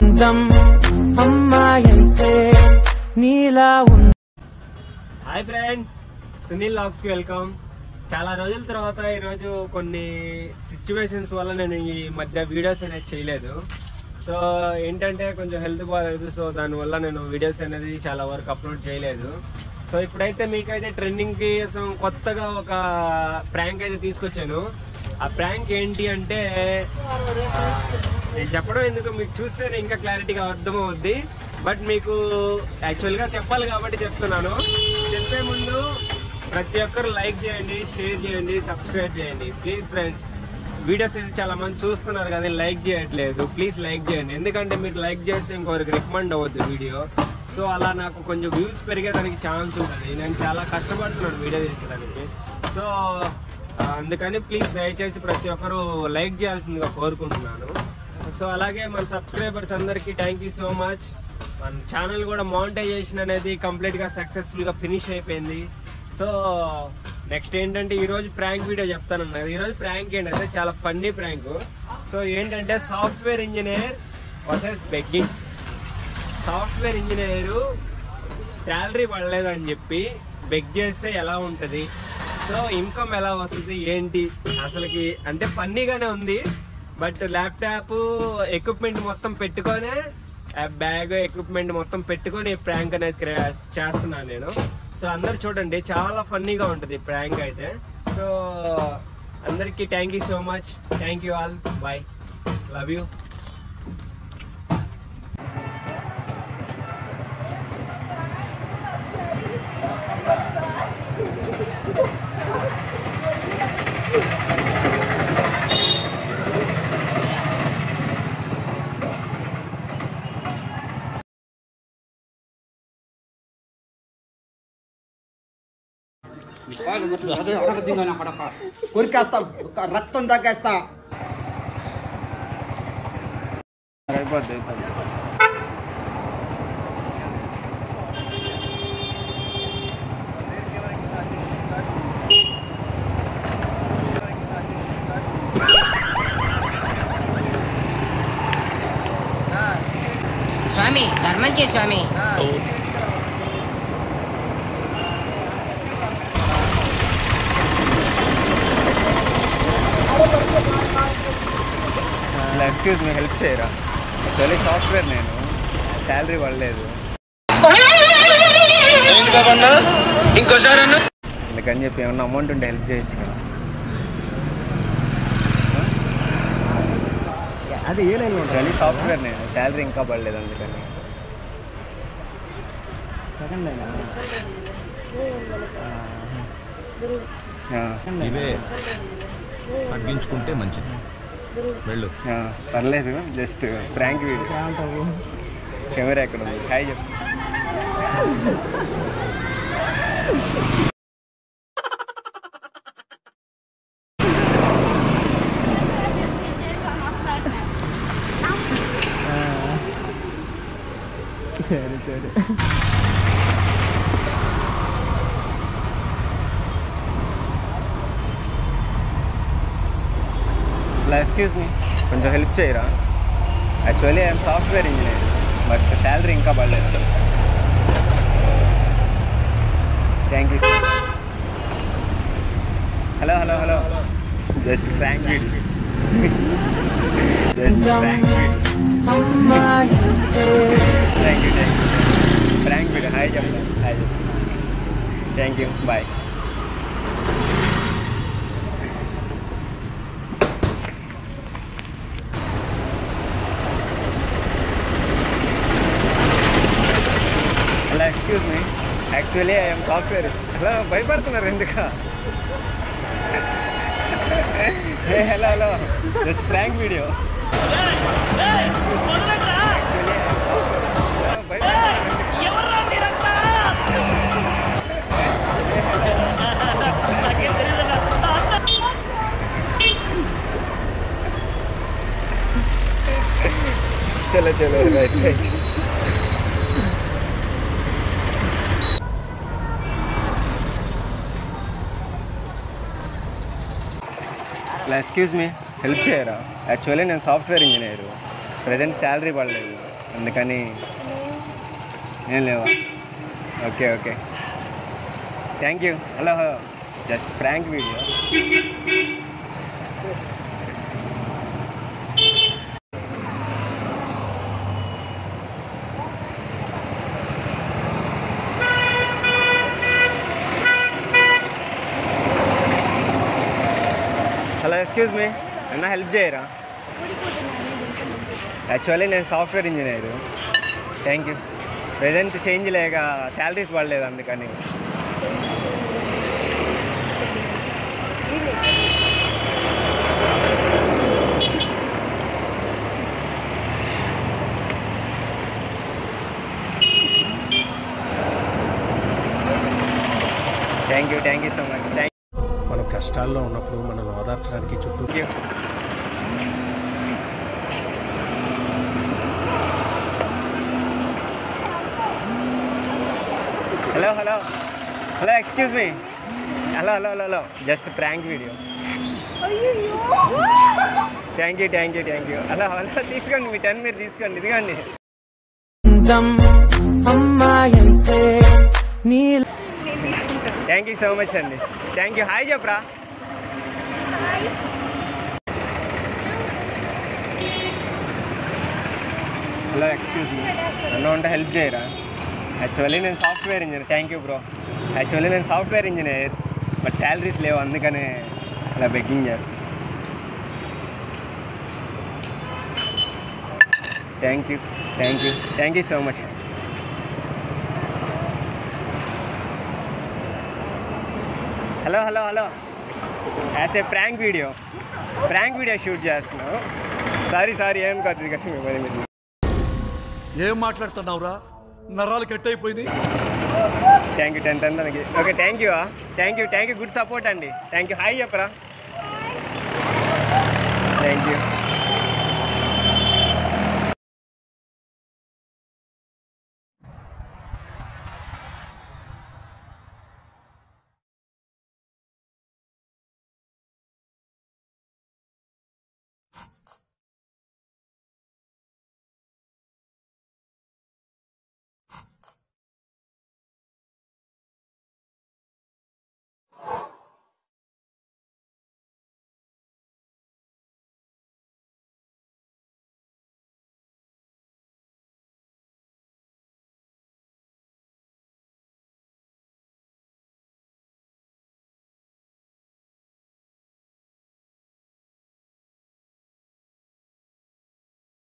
అందం అమ్మాయంటే నీలా ఉన్న hi friends Sunil lakhs కి వెల్కమ్ చాలా రోజుల తర్వాత ఈరోజు కొన్ని సిచ్యువేషన్స్ వల్ల నేను ఈ మధ్య వీడియోస్ అనేది చేయలేదు సో ఏంటంటే కొంచెం హెల్త్ బాగాలేదు సో దానివల్ల నేను వీడియోస్ అనేది చాలా వరకు అప్లోడ్ చేయలేదు సో ఇప్పుడైతే మీకైతే ట్రెండింగ్ కి కోసం కొత్తగా ఒక ప్రాంక్ అయితే తీసుకొచ్చాను ఆ ప్రాంక్ ఏంటి అంటే ఆ, నేను చెప్పడం ఎందుకు మీకు చూస్తేనే ఇంకా క్లారిటీగా అర్థమవుద్ది బట్ మీకు యాక్చువల్గా చెప్పాలి కాబట్టి చెప్తున్నాను చెప్పే ముందు ప్రతి ఒక్కరు లైక్ చేయండి షేర్ చేయండి సబ్స్క్రైబ్ చేయండి ప్లీజ్ ఫ్రెండ్స్ వీడియోస్ అయితే చాలా మంది చూస్తున్నారు కానీ లైక్ చేయట్లేదు ప్లీజ్ లైక్ చేయండి ఎందుకంటే మీరు లైక్ చేస్తే ఇంకొకరికి రికమెండ్ అవ్వద్దు వీడియో సో అలా నాకు కొంచెం వ్యూస్ పెరిగేదానికి ఛాన్స్ ఉంటుంది నేను చాలా కష్టపడుతున్నాను వీడియో చేసేదానికి సో ఆ, అందుకని ప్లీజ్ దయచేసి ప్రతి ఒక్కరు లైక్ చేయాల్సిందిగా కోరుకుంటున్నాను సో అలాగే మన సబ్స్క్రైబర్స్ అందరికీ థ్యాంక్ యూ సో మచ్ మన ఛానల్ కూడా మానిటైజేషన్ అనేది కంప్లీట్గా సక్సెస్ఫుల్గా ఫినిష్ అయిపోయింది సో నెక్స్ట్ ఏంటంటే ఈరోజు ప్రాంక్ వీడియో చెప్తానన్నది ఈరోజు ప్రాంక్ ఏంటంటే చాలా ఫన్నీ ప్రాంక్ సో ఏంటంటే software engineer versus begging software engineer salary పడలేదని చెప్పి బెగ్ చేస్తే ఎలా ఉంటుంది సో ఇన్కమ్ ఎలా వస్తుంది ఏంటి అసలుకి అంటే ఫన్నీగానే ఉంది బట్ ల్యాప్టాప్ ఎక్విప్మెంట్ మొత్తం పెట్టుకొనే బ్యాగ్ ఎక్విప్మెంట్ మొత్తం పెట్టుకొని ప్రాంక్ అనేది క్రియా- చేస్తున్నాను నేను సో అందరు చూడండి చాలా ఫన్నీగా ఉంటుంది ప్రాంక్ అయితే సో అందరికీ thank you so much thank you all bye love you అదే అడగదింగని అక్కడ కొరికేస్తా రక్తం తగ్గేస్తా అయిపోద్ది అయిపోద్ది స్వామి ధర్మం చే స్వామి ఎక్స్క్యూజ్ మీ హెల్ప్ చేయరా యాక్చువల్లీ సాఫ్ట్వేర్ నేను శాలరీ పడలేదు అందుకని చెప్పి ఏమన్నా అమౌంట్ ఉంటే హెల్ప్ చేయొచ్చు కదా అది ఏ లైన్ యాక్చువల్లీ సాఫ్ట్వేర్ నేను శాలరీ ఇంకా పడలేదు అందుకని ఆ. ఇవే తగ్గించుకుంటే మంచిది వెళ్ళు ఆ, పర్లేదు జస్ట్ ప్రాంక్ వీడియో కెమెరా ఎక్కడ ఉంది హాయ్ చెప్పు సరే సరే ఇలా ఎక్స్క్యూజ్ మీ కొంచెం హెల్ప్ చేయరా actually I'm software engineer but salary ఇంకా పడలేదు thank you hello hello hello just prank video just prank video అమ్మాయంటే thank you thank you prank video hi చెప్తాను hi thank you bye hello excuse me actually I'm software hello భయపడుతున్నారు ఎందుక hey hello hello just prank video चलो चलो right right excuse me help చేయరా actually నేను software engineer present salary పడలేదు అందుకని ఏం లేవా okay okay thank you hello hello just prank video hello excuse me అన్న హెల్ప్ చేయరా యాక్చువల్లీ నేను software engineer thank you present change లేక శాలరీస్ పడలేదు అందుకని thank you thank you so much thank మనం కష్టాల్లో ఉన్నప్పుడు మనల్ని ఓదార్చడానికి చుట్టూ you hello hello hello excuse me hello hello hello hello just prank video thank you thank you thank you hello hello తీసుకోండి మీ టెన్ మీరు తీసుకోండి ఇదిగోండి అందం అమ్మాయంటే నీల థ్యాంక్ యూ సో మచ్ అండి థ్యాంక్ యూ హాయ్ చెప్పరా హలో ఎక్స్క్యూజ్ మీ నన్ను ఉంటే హెల్ప్ చేయరా యాక్చువల్లీ నేను software engineer thank you bro actually నేను సాఫ్ట్వేర్ ఇంజనీర్ బట్ శాలరీస్ లేవు అందుకనే అలా బెగ్గింగ్ చేస్తాను thank you thank you thank you so much hello hello hello as a prank video prank video shoot చేస్తున్నావు sorry sorry ఏం కాదు ఇది కానీ మిమ్మల్ని మీరు ఏం మాట్లాడుతున్నావురా నరాలు కట్ అయిపోయింది థ్యాంక్ యూ టెన్ టెన్ దానికి okay thank you thank you thank you good support అండి థ్యాంక్ యూ హాయ్ చెప్పరా థ్యాంక్ యూ